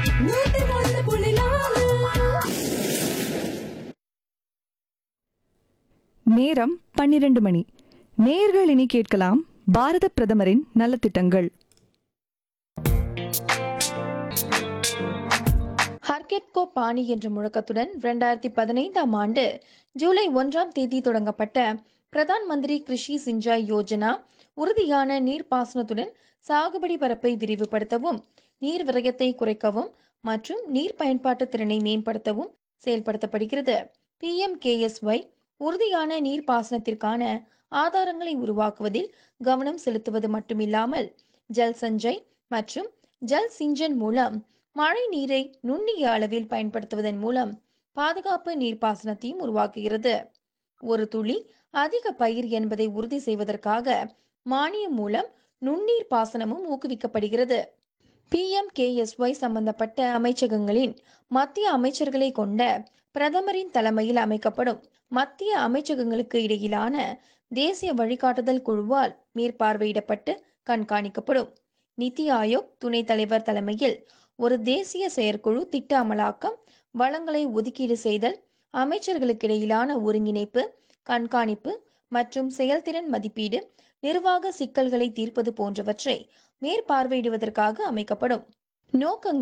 நூத்தி ஒன்று புள்ளி நாலு நேரம் பன்னிரண்டு மணி நேர்கள் இனி கேட்கலாம் பாரத பிரதமரின் நலத்திட்டங்கள் ஹர்கெட்கோ பாணி என்ற முழக்கத்துடன் இரண்டாயிரத்தி பதினைந்தாம் ஆண்டு ஜூலை ஒன்றாம் தேதி தொடங்கப்பட்ட பிரதான் மந்திரி கிருஷி சிஞ்சாய் யோஜனா உறுதியான நீர்ப்பாசனத்துடன் சாகுபடி பரப்பை விரிவுபடுத்தவும் நீர் விரயத்தை குறைக்கவும் மற்றும் நீர் பயன்பாட்டு திறனை மேம்படுத்தவும் செயல்படுத்தப்படுகிறது பிஎம்கேஎஸ்ஒய் உறுதியான நீர்ப்பாசனத்திற்கான ஆதாரங்களை உருவாக்குவதில் கவனம் செலுத்துவது மட்டுமில்லாமல் ஜல் சஞ்சய் மற்றும் ஜல் சிஞ்சன் மூலம் மழை நீரை நுண்ணிய அளவில் பயன்படுத்துவதன் மூலம் பாதுகாப்பு நீர்ப்பாசனத்தையும் உருவாக்குகிறது ஒரு துளி அதிக பயிர் என்பதை உறுதி செய்வதற்காக மானியம் மூலம் நுண்ணீர் பாசனமும் ஊக்குவிக்கப்படுகிறது பிஎம்கேஎஸ்ஒய் சம்பந்தப்பட்ட அமைச்சகங்களின் மத்திய அமைச்சர்களை கொண்ட பிரதமரின் தலைமையில் அமைக்கப்படும் மத்திய அமைச்சகங்களுக்கு இடையிலான தேசிய வழிகாட்டுதல் குழுவால் மேற்பார்வையிடப்பட்டு கண்காணிக்கப்படும் நித்தி ஆயோக் துணைத் தலைவர் தலைமையில் ஒரு தேசிய செயற்குழு திட்ட அமலாக்கம் வளங்களை ஒதுக்கீடு செய்தல் அமைச்சர்களுக்கிடையிலான ஒருங்கிணைப்பு கண்காணிப்பு மற்றும் செயல்திறன் மதிப்பீடு நிர்வாக சிக்கல்களை தீர்ப்பது போன்றவற்றை மேற்பார்வையிடுவதற்காக அமைக்கப்படும் நோக்கங்கள்